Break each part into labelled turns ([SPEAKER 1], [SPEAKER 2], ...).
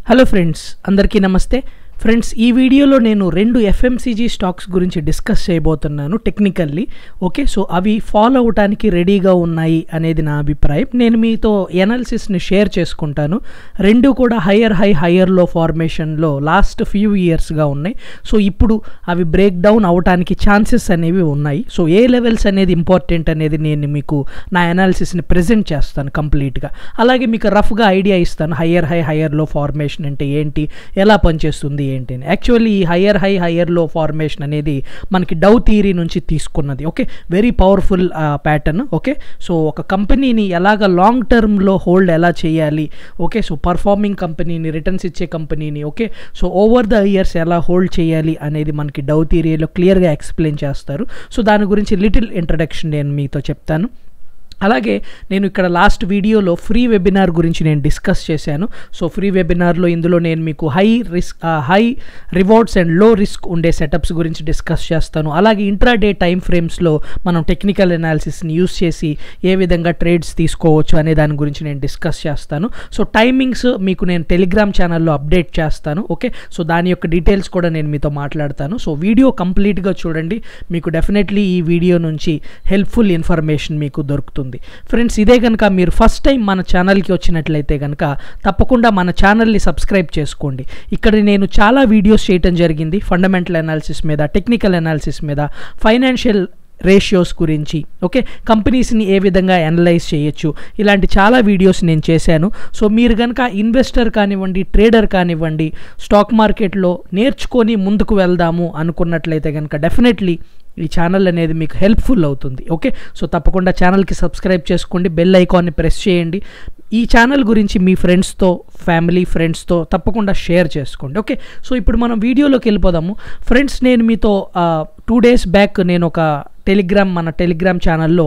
[SPEAKER 1] hello friends అందరికీ నమస్తే friends ఈ వీడియోలో నేను రెండు ఎఫ్ఎంసీజీ స్టాక్స్ గురించి డిస్కస్ చేయబోతున్నాను టెక్నికల్లీ ఓకే సో అవి ఫాలో అవటానికి రెడీగా ఉన్నాయి అనేది నా అభిప్రాయం నేను మీతో ఎనాలిసిస్ని షేర్ చేసుకుంటాను రెండు కూడా హయ్యర్ హై హయ్యర్ లో ఫార్మేషన్లో లాస్ట్ ఫ్యూ ఇయర్స్గా ఉన్నాయి సో ఇప్పుడు అవి బ్రేక్ డౌన్ అవటానికి ఛాన్సెస్ అనేవి ఉన్నాయి సో ఏ లెవెల్స్ అనేది ఇంపార్టెంట్ అనేది నేను మీకు నా అనాలిసిస్ని ప్రజెంట్ చేస్తాను కంప్లీట్గా అలాగే మీకు రఫ్గా ఐడియా ఇస్తాను higher high higher low formation అంటే ఏంటి ఎలా పనిచేస్తుంది ఏంటి అని యాక్చువల్లీ ఈ higher high higher low formation అనేది మనకి డౌ థియరీ నుంచి తీసుకున్నది okay very powerful pattern okay so ఒక కంపెనీని ఎలాగ లాంగ్ టర్మ్లో హోల్డ్ ఎలా చేయాలి ఓకే సో పర్ఫార్మింగ్ కంపెనీని రిటర్న్స్ ఇచ్చే కంపెనీని okay so over the years ఎలా హోల్డ్ చేయాలి అనేది మనకి డౌ థియరీలో క్లియర్గా ఎక్స్ప్లెయిన్ చేస్తారు సో దాని గురించి లిటిల్ ఇంట్రడక్షన్ నేను మీతో చెప్తాను అలాగే నేను ఇక్కడ లాస్ట్ వీడియోలో ఫ్రీ వెబినార్ గురించి నేను డిస్కస్ చేశాను సో ఫ్రీ వెబినార్లో ఇందులో నేను మీకు high risk high rewards and low risk ఉండే సెటప్స్ గురించి డిస్కస్ చేస్తాను అలాగే ఇంట్రాడే టైం ఫ్రేమ్స్లో మనం టెక్నికల్ అనాలిసిస్ని యూస్ చేసి ఏ విధంగా ట్రేడ్స్ తీసుకోవచ్చు అనే దాని గురించి నేను డిస్కస్ చేస్తాను సో టైమింగ్స్ మీకు నేను టెలిగ్రామ్ ఛానల్లో అప్డేట్ చేస్తాను ఓకే సో దాని యొక్క డీటెయిల్స్ కూడా నేను మీతో మాట్లాడతాను సో వీడియో కంప్లీట్గా చూడండి మీకు డెఫినెట్లీ ఈ వీడియో నుంచి హెల్ప్ఫుల్ ఇన్ఫర్మేషన్ మీకు దొరుకుతుంది ఉంటుంది ఫ్రెండ్స్ ఇదే కనుక మీరు ఫస్ట్ టైం మన ఛానల్కి వచ్చినట్లయితే కనుక తప్పకుండా మన ఛానల్ని సబ్స్క్రైబ్ చేసుకోండి ఇక్కడ నేను చాలా వీడియోస్ చేయటం జరిగింది ఫండమెంటల్ అనాలిసిస్ మీద టెక్నికల్ అనాలిసిస్ మీద ఫైనాన్షియల్ రేషియోస్ గురించి ఓకే కంపెనీస్ని ఏ విధంగా అనలైజ్ చేయొచ్చు ఇలాంటి చాలా వీడియోస్ నేను చేశాను సో మీరు కనుక ఇన్వెస్టర్ కానివ్వండి ట్రేడర్ కానివ్వండి స్టాక్ మార్కెట్లో నేర్చుకొని ముందుకు వెళ్దాము అనుకున్నట్లయితే కనుక డెఫినెట్లీ ఈ ఛానల్ అనేది మీకు హెల్ప్ఫుల్ అవుతుంది ఓకే సో తప్పకుండా ఛానల్కి సబ్స్క్రైబ్ చేసుకోండి బెల్ ఐకాన్ని ప్రెస్ చేయండి ఈ ఛానల్ గురించి మీ ఫ్రెండ్స్తో ఫ్యామిలీ ఫ్రెండ్స్తో తప్పకుండా షేర్ చేసుకోండి ఓకే సో ఇప్పుడు మనం వీడియోలోకి వెళ్ళిపోదాము ఫ్రెండ్స్ నేను మీతో టూ డేస్ బ్యాక్ నేను ఒక టెలిగ్రామ్ మన టెలిగ్రామ్ ఛానల్లో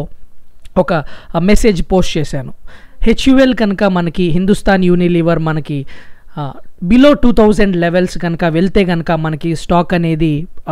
[SPEAKER 1] ఒక మెసేజ్ పోస్ట్ చేశాను హెచ్యుఎల్ కనుక మనకి హిందుస్థాన్ యూనిలీవర్ మనకి బిలో టూ థౌజండ్ లెవెల్స్ కనుక వెళ్తే కనుక మనకి స్టాక్ అనేది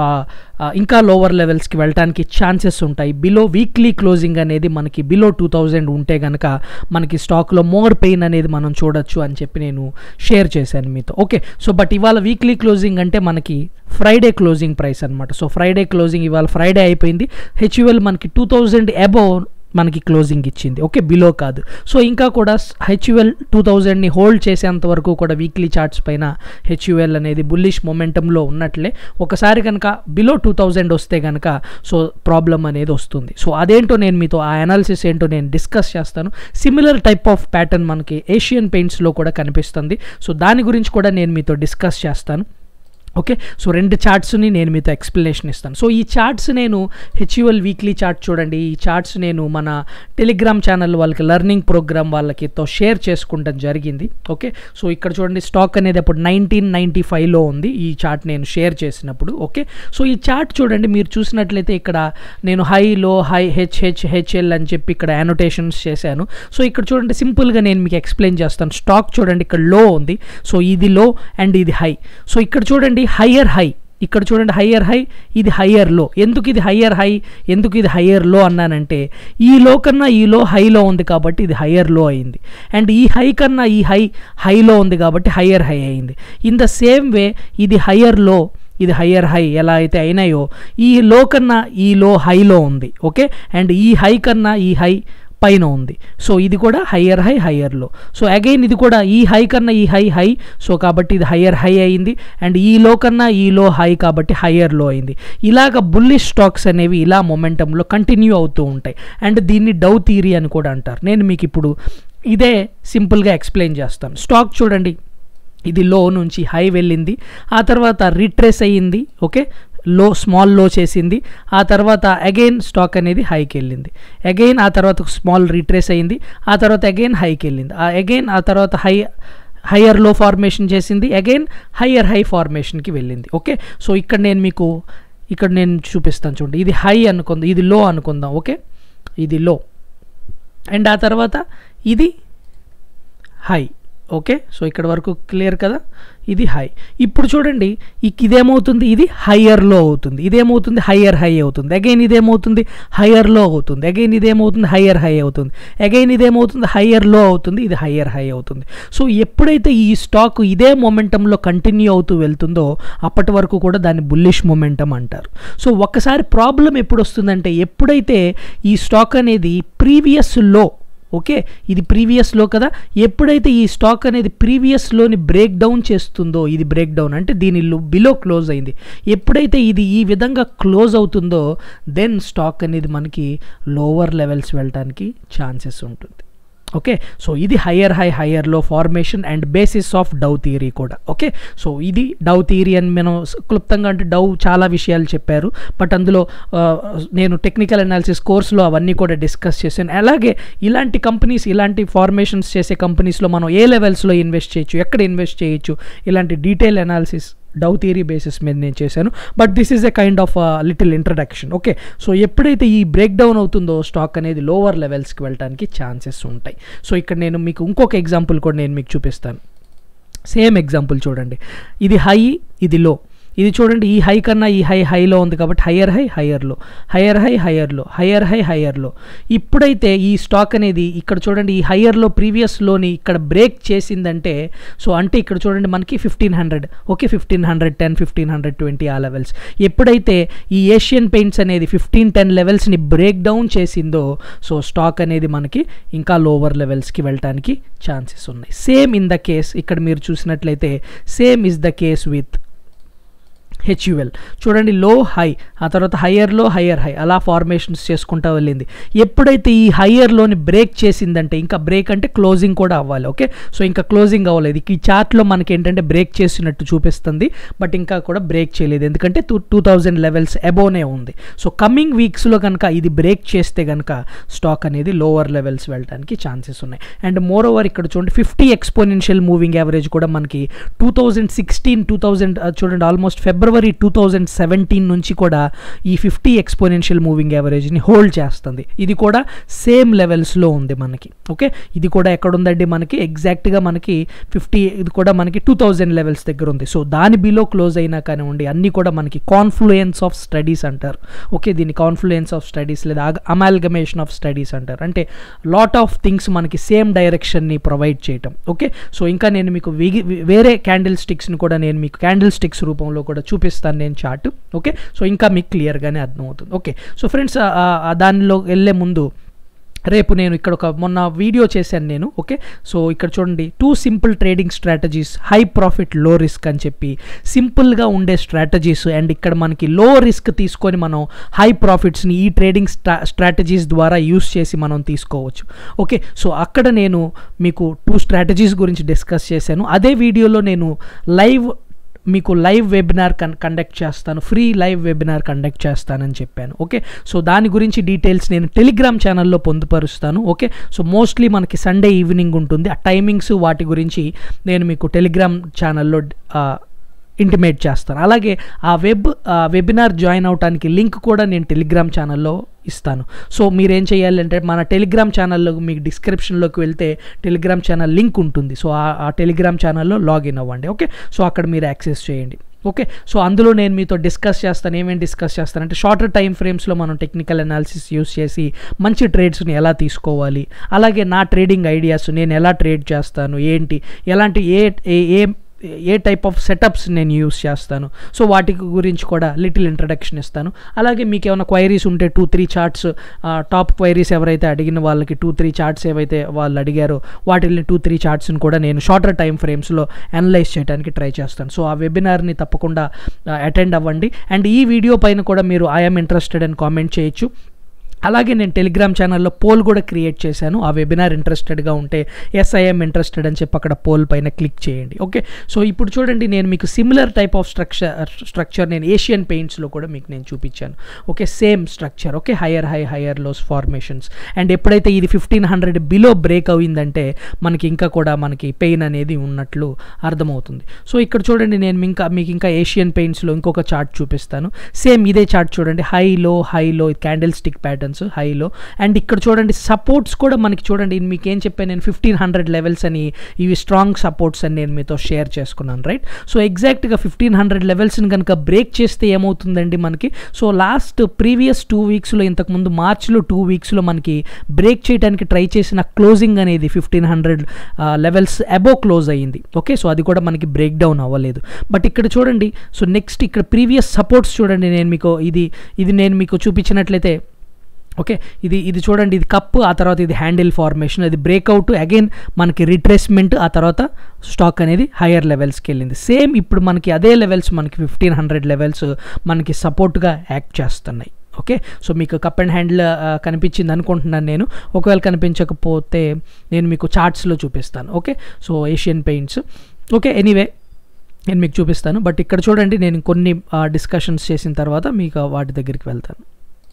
[SPEAKER 1] ఇంకా లోవర్ లెవెల్స్కి వెళ్ళడానికి ఛాన్సెస్ ఉంటాయి బిలో వీక్లీ క్లోజింగ్ అనేది మనకి బిలో టూ థౌజండ్ ఉంటే కనుక మనకి స్టాక్లో మోర్ పెయిన్ అనేది మనం చూడొచ్చు అని చెప్పి నేను షేర్ చేశాను మీతో ఓకే సో బట్ ఇవాళ వీక్లీ క్లోజింగ్ అంటే మనకి ఫ్రైడే క్లోజింగ్ ప్రైస్ అనమాట సో ఫ్రైడే క్లోజింగ్ ఇవాళ ఫ్రైడే అయిపోయింది హెచ్యుఎల్ మనకి టూ థౌజండ్ అబోవ్ మనకి క్లోజింగ్ ఇచ్చింది ఓకే బిలో కాదు సో ఇంకా కూడా హెచ్యుఎల్ టూ థౌజండ్ని హోల్డ్ చేసేంత వరకు కూడా వీక్లీ చార్ట్స్ పైన హెచ్యుఎల్ అనేది బుల్లిష్ మొమెంటంలో ఉన్నట్లే ఒకసారి కనుక బిలో టూ థౌజండ్ వస్తే కనుక సో ప్రాబ్లం అనేది వస్తుంది సో అదేంటో నేను మీతో ఆ అనాలిసిస్ ఏంటో నేను డిస్కస్ చేస్తాను సిమిలర్ టైప్ ఆఫ్ ప్యాటర్న్ మనకి ఏషియన్ పెయింట్స్లో కూడా కనిపిస్తుంది సో దాని గురించి కూడా నేను మీతో డిస్కస్ చేస్తాను ఓకే సో రెండు చార్ట్స్ని నేను మీతో ఎక్స్ప్లెనేషన్ ఇస్తాను సో ఈ చార్ట్స్ నేను హెచ్యుఎల్ వీక్లీ చార్ట్ చూడండి ఈ చార్ట్స్ నేను మన టెలిగ్రామ్ ఛానల్ వాళ్ళకి లెర్నింగ్ ప్రోగ్రామ్ వాళ్ళకితో షేర్ చేసుకుంటాం జరిగింది ఓకే సో ఇక్కడ చూడండి స్టాక్ అనేది అప్పుడు నైన్టీన్ నైంటీ ఫైవ్లో ఉంది ఈ చార్ట్ నేను షేర్ చేసినప్పుడు ఓకే సో ఈ చార్ట్ చూడండి మీరు చూసినట్లయితే ఇక్కడ నేను high low high H H HL అని చెప్పి ఇక్కడ యానోటేషన్స్ చేశాను సో ఇక్కడ చూడండి సింపుల్గా నేను మీకు ఎక్స్ప్లెయిన్ చేస్తాను స్టాక్ చూడండి ఇక్కడ లో ఉంది సో ఇది లో అండ్ ఇది హై సో ఇక్కడ చూడండి హయ్యర్ హై ఇక్కడ చూడండి హయ్యర్ హై ఇది హయ్యర్ లో ఎందుకు ఇది హయ్యర్ హై ఎందుకు ఇది హయ్యర్ లో అన్నానంటే ఈ లో కన్నా ఈ లో హైలో ఉంది కాబట్టి ఇది హయ్యర్ లో అయింది అండ్ ఈ హై కన్నా ఈ హై హైలో ఉంది కాబట్టి హయ్యర్ హై అయింది ఇన్ ద సేమ్ వే ఇది హయ్యర్ లో ఇది హయ్యర్ హై ఎలా అయితే అయినాయో ఈ లో కన్నా ఈ లో హైలో ఉంది ఓకే అండ్ ఈ హై కన్నా ఈ హై పైన ఉంది సో ఇది కూడా హయ్యర్ హై హయ్యర్లో సో అగైన్ ఇది కూడా ఈ హై కన్నా ఈ హై హై సో కాబట్టి ఇది హయ్యర్ హై అయింది అండ్ ఈ లో కన్నా ఈ లో హై కాబట్టి హయ్యర్ లో అయింది ఇలాగ బుల్లిష్ స్టాక్స్ అనేవి ఇలా మొమెంటంలో కంటిన్యూ అవుతూ ఉంటాయి అండ్ దీన్ని డౌ థీరీ అని కూడా అంటారు నేను మీకు ఇప్పుడు ఇదే సింపుల్గా ఎక్స్ప్లెయిన్ చేస్తాను స్టాక్ చూడండి ఇది లో నుంచి హై వెళ్ళింది ఆ తర్వాత రిట్రేస్ అయ్యింది ఓకే లో స్మాల్ లో చేసింది ఆ తర్వాత అగైన్ స్టాక్ అనేది హైకి వెళ్ళింది అగైన్ ఆ తర్వాత స్మాల్ రీట్రేస్ అయింది ఆ తర్వాత అగైన్ హైకి వెళ్ళింది ఆ అగైన్ ఆ తర్వాత హై హయ్యర్ లో ఫార్మేషన్ చేసింది అగైన్ హయ్యర్ హై ఫార్మేషన్కి వెళ్ళింది ఓకే సో ఇక్కడ నేను మీకు ఇక్కడ నేను చూపిస్తాను చూడండి ఇది హై అనుకుందాం ఇది లో అనుకుందాం ఓకే ఇది లో అండ్ ఆ తర్వాత ఇది హై ఓకే సో ఇక్కడ వరకు క్లియర్ కదా ఇది హై ఇప్పుడు చూడండి ఇక్ ఇదేమవుతుంది ఇది హయ్యర్ లో అవుతుంది ఇదేమవుతుంది హయ్యర్ హై అవుతుంది అగైన్ ఇదేమవుతుంది హయ్యర్ లో అవుతుంది అగైన్ ఇదేమవుతుంది హయ్యర్ హై అవుతుంది అగైన్ ఇదేమవుతుంది హయ్యర్ లో అవుతుంది ఇది హయ్యర్ హై అవుతుంది సో ఎప్పుడైతే ఈ స్టాక్ ఇదే మొమెంటంలో కంటిన్యూ అవుతూ వెళ్తుందో అప్పటి వరకు కూడా దాన్ని బుల్లిష్ మొమెంటం అంటారు సో ఒక్కసారి ప్రాబ్లం ఎప్పుడు వస్తుందంటే ఎప్పుడైతే ఈ స్టాక్ అనేది ప్రీవియస్ లో ఓకే ఇది ప్రీవియస్లో కదా ఎప్పుడైతే ఈ స్టాక్ అనేది ప్రీవియస్లోని బ్రేక్ డౌన్ చేస్తుందో ఇది బ్రేక్ డౌన్ అంటే దీని బిలో క్లోజ్ అయింది ఎప్పుడైతే ఇది ఈ విధంగా క్లోజ్ అవుతుందో దెన్ స్టాక్ అనేది మనకి లోవర్ లెవెల్స్ వెళ్ళటానికి ఛాన్సెస్ ఉంటుంది ఓకే సో ఇది higher high higher low formation and basis of Dow theory కూడా ఓకే సో ఇది డౌ థియరీ అని మనం క్లుప్తంగా అంటే డౌ చాలా విషయాలు చెప్పారు బట్ అందులో ఆ, నేను టెక్నికల్ అనాలిసిస్ కోర్స్లో అవన్నీ కూడా డిస్కస్ చేశాను అలాగే ఇలాంటి కంపెనీస్ ఇలాంటి ఫార్మేషన్స్ చేసే కంపెనీస్లో మనం ఏ లెవెల్స్లో ఇన్వెస్ట్ చేయొచ్చు ఎక్కడ ఇన్వెస్ట్ చేయొచ్చు ఇలాంటి detail analysis Dow theory basis మీద నేను చేశాను but this is a kind of little introduction okay so ఎప్పుడైతే ఈ బ్రేక్ డౌన్ అవుతుందో స్టాక్ అనేది లోవర్ లెవెల్స్కి వెళ్ళడానికి ఛాన్సెస్ ఉంటాయి సో ఇక్కడ నేను మీకు ఇంకొక ఎగ్జాంపుల్ కూడా నేను మీకు చూపిస్తాను సేమ్ ఎగ్జాంపుల్ చూడండి ఇది హై ఇది లో ఇది చూడండి ఈ హై కన్నా ఈ హై హైలో ఉంది కాబట్టి హయ్యర్ హై హయ్యర్లో హయ్యర్ హై హయ్యర్లో హయ్యర్ హై హయ్యర్లో ఇప్పుడైతే ఈ స్టాక్ అనేది ఇక్కడ చూడండి ఈ హయ్యర్లో ప్రీవియస్లోని ఇక్కడ బ్రేక్ చేసిందంటే సో అంటే ఇక్కడ చూడండి మనకి fifteen hundred okay fifteen hundred ten fifteen hundred twenty ఆ లెవెల్స్ ఎప్పుడైతే ఈ ఏషియన్ పెయింట్స్ అనేది ఫిఫ్టీన్ టెన్ లెవెల్స్ని బ్రేక్ డౌన్ చేసిందో సో స్టాక్ అనేది మనకి ఇంకా లోవర్ లెవెల్స్కి వెళ్ళటానికి ఛాన్సెస్ ఉన్నాయి సేమ్ ఇన్ ద కేస్ ఇక్కడ మీరు చూసినట్లయితే same is the case with HUL చూడండి లో హై ఆ తర్వాత హయ్యర్లో హయ్యర్ హై అలా ఫార్మేషన్స్ చేసుకుంటూ వెళ్ళింది ఎప్పుడైతే ఈ హయ్యర్లోని బ్రేక్ చేసిందంటే ఇంకా బ్రేక్ అంటే క్లోజింగ్ కూడా అవ్వాలి ఓకే సో ఇంకా క్లోజింగ్ అవ్వలేదు ఈ చార్ట్లో మనకి ఏంటంటే బ్రేక్ చేసినట్టు చూపిస్తుంది బట్ ఇంకా కూడా బ్రేక్ చేయలేదు ఎందుకంటే టూ టూ థౌజండ్ లెవెల్స్ అబోనే ఉంది సో కమింగ్ వీక్స్లో కనుక ఇది బ్రేక్ చేస్తే కనుక స్టాక్ అనేది లోవర్ లెవెల్స్ వెళ్ళడానికి ఛాన్సెస్ ఉన్నాయి అండ్ మోర్ ఓవర్ ఇక్కడ చూడండి ఫిఫ్టీ ఎక్స్పోనెన్షియల్ మూవింగ్ యావరేజ్ కూడా మనకి two thousand sixteen two thousand చూడండి almost February two thousand seventeen నుంచి కూడా ఈ ఫిఫ్టీ ఎక్స్పోనెన్షియల్ మూవింగ్ యావరేజ్ని హోల్డ్ చేస్తుంది ఇది కూడా సేమ్ లెవెల్స్లో ఉంది మనకి ఓకే ఇది కూడా ఎక్కడ ఉందండి మనకి ఎగ్జాక్ట్గా మనకి ఫిఫ్టీ ఇది కూడా మనకి టూ థౌజండ్ లెవెల్స్ దగ్గర ఉంది సో దాని బిలో క్లోజ్ అయినా కానివ్వండి అన్నీ కూడా మనకి కాన్ఫ్లుయెన్స్ ఆఫ్ స్టడీస్ అంటారు ఓకే దీన్ని కాన్ఫ్లుయెన్స్ ఆఫ్ స్టడీస్ లేదా అమాల్గమేషన్ ఆఫ్ స్టడీస్ అంటారు అంటే లాట్ ఆఫ్ థింగ్స్ మనకి సేమ్ డైరెక్షన్ని ప్రొవైడ్ చేయటం ఓకే సో ఇంకా నేను మీకు విగి- వేరే క్యాండిల్ స్టిక్స్ని కూడా నేను మీకు క్యాండిల్ స్టిక్స్ రూపంలో కూడా చూపిస్తాను నేను చార్ట్ ఓకే సో ఇంకా మీకు క్లియర్గానే అర్థమవుతుంది ఓకే సో ఫ్రెండ్స్ దానిలో వెళ్ళే ముందు రేపు నేను ఇక్కడ ఒక మొన్న వీడియో చేశాను నేను ఓకే సో ఇక్కడ చూడండి two simple trading strategies high profit low risk అని చెప్పి సింపుల్గా ఉండే స్ట్రాటజీస్ అండ్ ఇక్కడ మనకి లో రిస్క్ తీసుకొని మనం హై ప్రాఫిట్స్ని ఈ ట్రేడింగ్ స్ట్రా స్ట్రాటజీస్ ద్వారా యూస్ చేసి మనం తీసుకోవచ్చు ఓకే సో అక్కడ నేను మీకు టూ స్ట్రాటజీస్ గురించి డిస్కస్ చేశాను అదే వీడియోలో నేను లైవ్ మీకు లైవ్ వెబినార్ కన్ కండక్ట్ చేస్తాను ఫ్రీ లైవ్ వెబినార్ కండక్ట్ చేస్తానని చెప్పాను ఓకే సో దాని గురించి డీటెయిల్స్ నేను టెలిగ్రామ్ ఛానల్లో పొందుపరుస్తాను ఓకే సో మోస్ట్లీ మనకి సండే ఈవినింగ్ ఉంటుంది ఆ టైమింగ్స్ వాటి గురించి నేను మీకు టెలిగ్రామ్ ఛానల్లో ఇంటిమేట్ చేస్తాను అలాగే ఆ వెబ్ ఆ వెబినార్ జాయిన్ అవడానికి లింక్ కూడా నేను టెలిగ్రామ్ ఛానల్లో ఇస్తాను సో మీరేం చేయాలంటే మన టెలిగ్రామ్ ఛానల్లో మీకు డిస్క్రిప్షన్లోకి వెళ్తే టెలిగ్రామ్ ఛానల్ లింక్ ఉంటుంది సో ఆ ఆ టెలిగ్రామ్ ఛానల్లో లాగిన్ అవ్వండి ఓకే సో అక్కడ మీరు యాక్సెస్ చేయండి ఓకే సో అందులో నేను మీతో డిస్కస్ చేస్తాను ఏమేమి డిస్కస్ చేస్తానంటే షార్టర్ టైం ఫ్రేమ్స్లో మనం టెక్నికల్ అనాలిసిస్ యూస్ చేసి మంచి ట్రేడ్స్ని ఎలా తీసుకోవాలి అలాగే నా ట్రేడింగ్ ఐడియాస్ నేను ఎలా ట్రేడ్ చేస్తాను ఏంటి ఎలాంటి ఏ ఏ- ఏ ఏ టైప్ ఆఫ్ సెటప్స్ నేను యూస్ చేస్తాను సో వాటి గురించి కూడా లిటిల్ ఇంట్రడక్షన్ ఇస్తాను అలాగే మీకు ఏమైనా క్వైరీస్ ఉంటే two three charts top queries ఎవరైతే అడిగిన వాళ్ళకి టూ త్రీ చార్ట్స్ ఏవైతే వాళ్ళు అడిగారో వాటిని టూ త్రీ చార్ట్స్ని కూడా నేను షార్టర్ టైం ఫ్రేమ్స్లో అనలైజ్ చేయడానికి ట్రై చేస్తాను సో ఆ వెబినార్ని తప్పకుండా అటెండ్ అవ్వండి అండ్ ఈ వీడియో పైన కూడా మీరు ఐఎమ్ ఇంట్రెస్టెడ్ అని కామెంట్ చేయొచ్చు అలాగే నేను టెలిగ్రామ్ ఛానల్లో పోల్ కూడా క్రియేట్ చేశాను ఆ వెబినార్ ఇంట్రెస్టెడ్గా ఉంటే ఎస్ఐఎం ఇంట్రెస్టెడ్ అని చెప్పి అక్కడ పోల్ పైన క్లిక్ చేయండి ఓకే సో ఇప్పుడు చూడండి నేను మీకు similar type of structure structure నేను ఏషియన్ పెయింట్స్లో కూడా మీకు నేను చూపించాను okay same structure okay higher high higher lows formations and ఎప్పుడైతే ఇది ఫిఫ్టీన్ హండ్రెడ్ బిలో బ్రేక్ అయిందంటే మనకి ఇంకా కూడా మనకి పెయిన్ అనేది ఉన్నట్లు అర్థమవుతుంది సో ఇక్కడ చూడండి నేను ఇంకా మీకు ఇంకా ఏషియన్ పెయింట్స్లో ఇంకొక చార్ట్ చూపిస్తాను సేమ్ ఇదే చార్ట్ చూడండి high low high low candlestick patterns formations high low and ఇక్కడ చూడండి సపోర్ట్స్ కూడా మనకి చూడండి మీకు ఏం చెప్పాను నేను ఫిఫ్టీన్ హండ్రెడ్ లెవెల్స్ అని ఇవి స్ట్రాంగ్ సపోర్ట్స్ అని నేను మీతో షేర్ చేసుకున్నాను రైట్ సో ఎగ్జాక్ట్గా ఫిఫ్టీన్ హండ్రెడ్ లెవెల్స్ని కనుక బ్రేక్ చేస్తే ఏమవుతుందండి మనకి సో లాస్ట్ ప్రీవియస్ టూ వీక్స్లో ఇంతకుముందు మార్చ్లో టూ వీక్స్లో మనకి బ్రేక్ చేయడానికి ట్రై చేసిన క్లోజింగ్ అనేది ఫిఫ్టీన్ హండ్రెడ్ లెవెల్స్ అబో క్లోజ్ అయ్యింది ఓకే సో అది కూడా మనకి బ్రేక్ డౌన్ అవ్వలేదు బట్ ఇక్కడ చూడండి సో నెక్స్ట్ ఇక్కడ ప్రీవియస్ సపోర్ట్స్ చూడండి నేను మీకు ఇది ఇది నేను మీకు చూపించినట్లయితే ఓకే ఇది ఇది చూడండి ఇది కప్ ఆ తర్వాత ఇది హ్యాండిల్ ఫార్మేషన్ అది బ్రేక్అవుట్ అగైన్ మనకి రిట్రేస్మెంట్ ఆ తర్వాత స్టాక్ అనేది హయ్యర్ లెవెల్స్కి వెళ్ళింది సేమ్ ఇప్పుడు మనకి అదే లెవెల్స్ మనకి ఫిఫ్టీన్ హండ్రెడ్ లెవెల్స్ మనకి సపోర్ట్గా యాక్ట్ చేస్తున్నాయి ఓకే సో మీకు కప్ అండ్ హ్యాండిల్ కనిపించింది అనుకుంటున్నాను నేను ఒకవేళ కనిపించకపోతే నేను మీకు చార్ట్స్లో చూపిస్తాను okay so Asian Paints okay anyway నేను మీకు చూపిస్తాను బట్ ఇక్కడ చూడండి నేను కొన్ని డిస్కషన్స్ చేసిన తర్వాత మీకు వాటి దగ్గరికి వెళ్తాను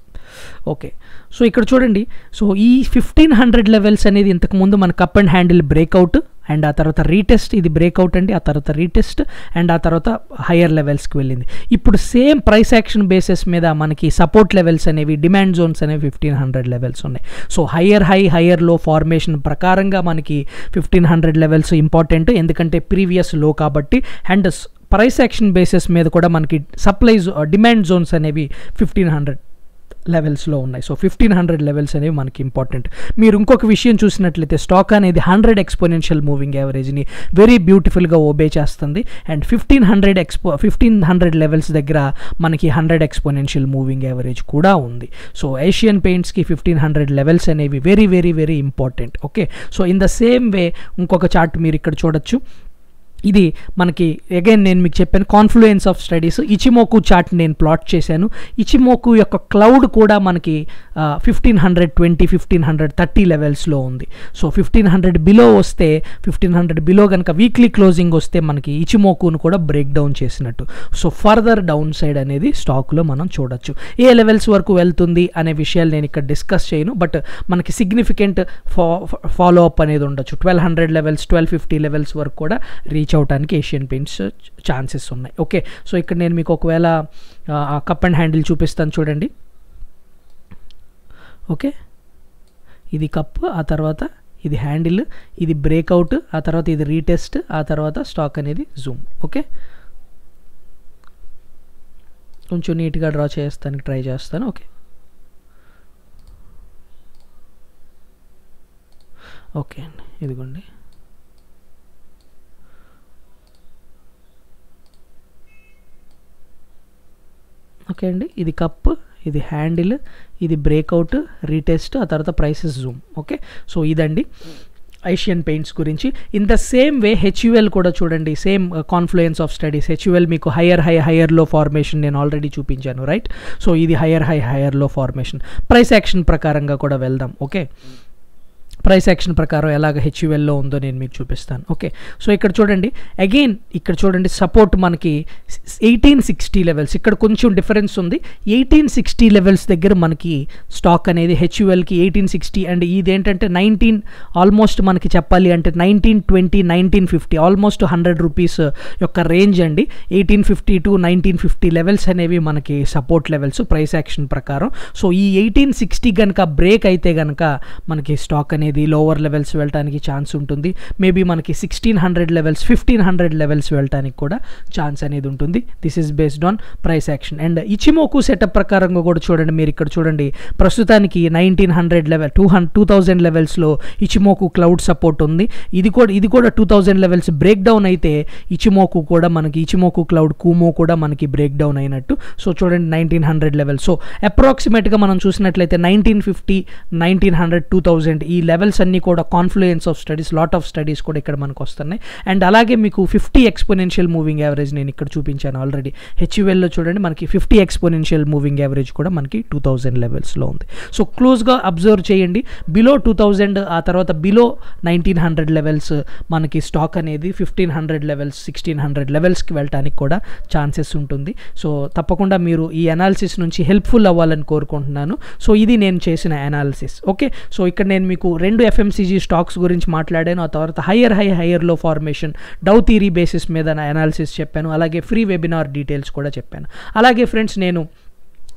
[SPEAKER 1] ఓకే సో ఇక్కడ చూడండి సో ఈ ఫిఫ్టీన్ హండ్రెడ్ లెవెల్స్ అనేది ఇంతకుముందు మన cup and handle breakout and ఆ తర్వాత రీటెస్ట్ ఇది బ్రేక్అవుట్ అండి ఆ తర్వాత రీటెస్ట్ అండ్ ఆ తర్వాత హయ్యర్ లెవెల్స్కి వెళ్ళింది ఇప్పుడు సేమ్ ప్రైస్ యాక్షన్ బేసిస్ మీద మనకి సపోర్ట్ లెవెల్స్ అనేవి డిమాండ్ జోన్స్ అనేవి ఫిఫ్టీన్ హండ్రెడ్ లెవెల్స్ ఉన్నాయి so higher high higher low formation ప్రకారంగా మనకి ఫిఫ్టీన్ హండ్రెడ్ లెవెల్స్ ఇంపార్టెంట్ ఎందుకంటే ప్రీవియస్ లో కాబట్టి అండ్ ప్రైస్ యాక్షన్ బేసిస్ మీద కూడా మనకి సప్లైస్ డిమాండ్ జోన్స్ అనేవి ఫిఫ్టీన్ హండ్రెడ్ లెవెల్స్లో ఉన్నాయి సో ఫిఫ్టీన్ హండ్రెడ్ లెవెల్స్ అనేవి మనకి ఇంపార్టెంట్ మీరు ఇంకొక విషయం చూసినట్లయితే స్టాక్ అనేది హండ్రెడ్ ఎక్స్పోనెన్షియల్ మూవింగ్ యావరేజ్ని వెరీ బ్యూటిఫుల్గా ఓబే చేస్తుంది and fifteen hundred expo fifteen hundred levels దగ్గర మనకి హండ్రెడ్ ఎక్స్పోనెన్షియల్ మూవింగ్ యావరేజ్ కూడా ఉంది సో ఏషియన్ పెయింట్స్కి ఫిఫ్టీన్ హండ్రెడ్ లెవెల్స్ అనేవి very very very important okay so in the same way ఇంకొక చార్ట్ మీరు ఇక్కడ చూడొచ్చు ఇది మనకి అగైన్ నేను మీకు చెప్పాను confluence of studies Ichimoku chart నేను ప్లాట్ చేశాను ఇచిమోకు యొక్క క్లౌడ్ కూడా మనకి fifteen hundred twenty fifteen hundred thirty లెవెల్స్లో ఉంది సో ఫిఫ్టీన్ హండ్రెడ్ బిలో వస్తే ఫిఫ్టీన్ హండ్రెడ్ బిలో కనుక వీక్లీ క్లోజింగ్ వస్తే మనకి ఇచిమోకును కూడా బ్రేక్ డౌన్ చేసినట్టు సో ఫర్దర్ డౌన్ సైడ్ అనేది స్టాక్లో మనం చూడొచ్చు ఏ లెవెల్స్ వరకు వెళ్తుంది అనే విషయాలు నేను ఇక్కడ డిస్కస్ చేయను బట్ మనకి సిగ్నిఫికెంట్ ఫా ఫాలో అప్ అనేది ఉండొచ్చు twelve hundred levels twelve fifty levels వరకు కూడా రీచ్ అవడానికి ఏషియన్ పెయింట్స్ ఛాన్సెస్ ఉన్నాయి ఓకే సో ఇక్కడ నేను మీకు ఒకవేళ కప్ అండ్ హ్యాండిల్ చూపిస్తాను చూడండి ఓకే ఇది కప్ ఆ తర్వాత ఇది హ్యాండిల్ ఇది బ్రేక్అవుట్ ఆ తర్వాత ఇది రీటెస్ట్ ఆ తర్వాత స్టాక్ అనేది జూమ్ ఓకే కొంచెం నీట్గా డ్రా చేస్తానికి ట్రై చేస్తాను ఓకే ఓకే అండి ఇదిగోండి ఓకే అండి ఇది కప్ ఇది హ్యాండిల్ ఇది బ్రేక్అవుట్ రీటెస్ట్ ఆ తర్వాత ప్రైసెస్ జూమ్ ఓకే సో ఇదండి ఏషియన్ పెయింట్స్ గురించి in the same way HUL కూడా చూడండి same confluence of studies HUL మీకు higher high higher low formation నేను ఆల్రెడీ చూపించాను రైట్ సో ఇది higher high higher low formation price action ప్రకారంగా కూడా వెళ్దాం ఓకే ప్రైస్ యాక్షన్ ప్రకారం ఎలాగ హెచ్యుఎల్లో ఉందో నేను మీకు చూపిస్తాను ఓకే సో ఇక్కడ చూడండి అగైన్ ఇక్కడ చూడండి సపోర్ట్ మనకి ఎయిటీన్ సిక్స్టీ లెవెల్స్ ఇక్కడ కొంచెం డిఫరెన్స్ ఉంది ఎయిటీన్ సిక్స్టీ లెవెల్స్ దగ్గర మనకి స్టాక్ అనేది హెచ్యుఎల్కి ఎయిటీన్ సిక్స్టీ అండ్ ఇదేంటంటే నైన్టీన్ ఆల్మోస్ట్ మనకి చెప్పాలి అంటే nineteen twenty nineteen fifty almost hundred rupees యొక్క రేంజ్ అండి eighteen fifty to nineteen fifty levels అనేవి మనకి సపోర్ట్ లెవెల్స్ ప్రైస్ యాక్షన్ ప్రకారం సో ఈ ఎయిటీన్ సిక్స్టీ కనుక బ్రేక్ అయితే కనుక మనకి స్టాక్ అనేది లోవర్ లెవెల్స్ వెళ్ళడానికి ఛాన్స్ ఉంటుంది మేబీ మనకి sixteen hundred levels fifteen hundred levels వెళ్ళడానికి కూడా ఛాన్స్ అనేది ఉంటుంది this is based on price action and Ichimoku setup ప్రకారంగా కూడా చూడండి మీరు ఇక్కడ చూడండి ప్రస్తుతానికి నైన్టీన్ హండ్రెడ్ లెవెల్ టూ హండ్ టూ థౌజండ్ లెవెల్స్లో ఇచిమోకు క్లౌడ్ సపోర్ట్ ఉంది ఇది కూడా ఇది కూడా two thousand levels break down అయితే ఇచిమోకు కూడా మనకి ఇచిమోకు క్లౌడ్ కూమో కూడా మనకి బ్రేక్ డౌన్ అయినట్టు సో చూడండి నైన్టీన్ హండ్రెడ్ లెవెల్ సో అప్రాక్సిమేట్గా మనం చూసినట్లయితే nineteen fifty nineteen hundred two thousand ఈ లెవెల్స్ అన్నీ కూడా confluence of studies lot of studies కూడా ఇక్కడ మనకు వస్తున్నాయి అండ్ అలాగే మీకు ఫిఫ్టీ ఎక్స్పోనెన్షియల్ మూవింగ్ యావరేజ్ నేను ఇక్కడ చూపించాను ఆల్రెడీ హెచ్యుఎల్లో చూడండి మనకి ఫిఫ్టీ ఎక్స్పోనెన్షియల్ మూవింగ్ యావరేజ్ కూడా మనకి టూ థౌజండ్ లెవెల్స్లో ఉంది సో క్లోజ్గా అబ్జర్వ్ చేయండి బిలో టూ థౌజండ్ ఆ తర్వాత బిలో నైన్టీన్ హండ్రెడ్ లెవెల్స్ మనకి స్టాక్ అనేది fifteen hundred levels sixteen hundred లెవెల్స్కి వెళ్ళటానికి కూడా ఛాన్సెస్ ఉంటుంది సో తప్పకుండా మీరు ఈ అనాలిసిస్ నుంచి హెల్ప్ఫుల్ అవ్వాలని కోరుకుంటున్నాను సో ఇది నేను చేసిన అనాలిసిస్ ఓకే సో ఇక్కడ నేను మీకు రెండు ఎఫ్ఎంసీజీ స్టాక్స్ గురించి మాట్లాడాను ఆ తర్వాత higher high higher low formation Dow theory basis మీద నా అనాలిసిస్ చెప్పాను అలాగే ఫ్రీ వెబినార్ డీటెయిల్స్ కూడా చెప్పాను అలాగే ఫ్రెండ్స్ నేను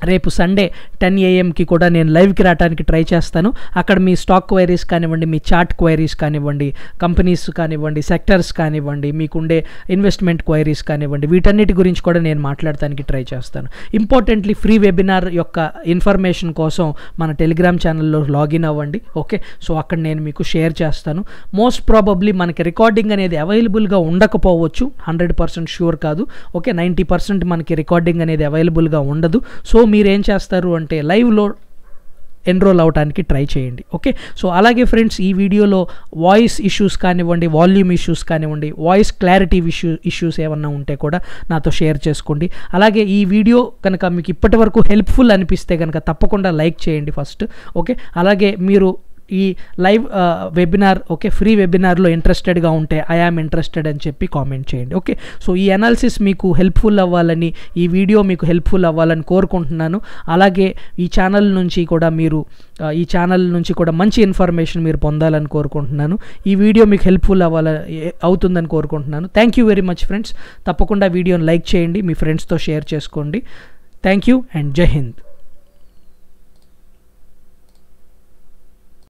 [SPEAKER 1] రేపు సండే టెన్ ఏఎంకి కూడా నేను లైవ్కి రావడానికి ట్రై చేస్తాను అక్కడ మీ స్టాక్ క్వైరీస్ కానివ్వండి మీ చార్ట్ క్వైరీస్ కానివ్వండి కంపెనీస్ కానివ్వండి సెక్టర్స్ కానివ్వండి మీకుండే ఇన్వెస్ట్మెంట్ క్వైరీస్ కానివ్వండి వీటన్నిటి గురించి కూడా నేను మాట్లాడటానికి ట్రై చేస్తాను ఇంపార్టెంట్లీ ఫ్రీ వెబినార్ యొక్క ఇన్ఫర్మేషన్ కోసం మన టెలిగ్రామ్ ఛానల్లో లాగిన్ అవ్వండి ఓకే సో అక్కడ నేను మీకు షేర్ చేస్తాను మోస్ట్ ప్రాబబ్లీ మనకి రికార్డింగ్ అనేది అవైలబుల్గా ఉండకపోవచ్చు హండ్రెడ్ పర్సెంట్ షూర్ కాదు ఓకే నైంటీ పర్సెంట్ మనకి రికార్డింగ్ అనేది అవైలబుల్గా ఉండదు సో మీరు ఏం చేస్తారు అంటే లైవ్లో ఎన్రోల్ అవడానికి ట్రై చేయండి ఓకే సో అలాగే ఫ్రెండ్స్ ఈ వీడియోలో వాయిస్ ఇష్యూస్ కానివ్వండి వాల్యూమ్ ఇష్యూస్ కానివ్వండి వాయిస్ క్లారిటీ ఇష్యూ ఇష్యూస్ ఏమన్నా ఉంటే కూడా నాతో షేర్ చేసుకోండి అలాగే ఈ వీడియో కనుక మీకు ఇప్పటి వరకు హెల్ప్ఫుల్ అనిపిస్తే కనుక తప్పకుండా లైక్ చేయండి ఫస్ట్ ఓకే అలాగే మీరు ఈ లైవ్ వెబినార్ ఓకే ఫ్రీ వెబినార్లో ఇంట్రెస్టెడ్గా ఉంటే ఐ ఆమ్ ఇంట్రెస్టెడ్ అని చెప్పి కామెంట్ చేయండి ఓకే సో ఈ అనాలిసిస్ మీకు హెల్ప్ఫుల్ అవ్వాలని ఈ వీడియో మీకు హెల్ప్ఫుల్ అవ్వాలని కోరుకుంటున్నాను అలాగే ఈ ఛానల్ నుంచి కూడా మీరు ఆ, ఈ ఛానల్ నుంచి కూడా మంచి ఇన్ఫర్మేషన్ మీరు పొందాలని కోరుకుంటున్నాను ఈ వీడియో మీకు హెల్ప్ఫుల్ అవ్వాల ఏ- అవుతుందని కోరుకుంటున్నాను thank you very much friends తప్పకుండా వీడియోని లైక్ చేయండి మీ ఫ్రెండ్స్తో షేర్ చేసుకోండి థ్యాంక్ యూ అండ్ జై హింద్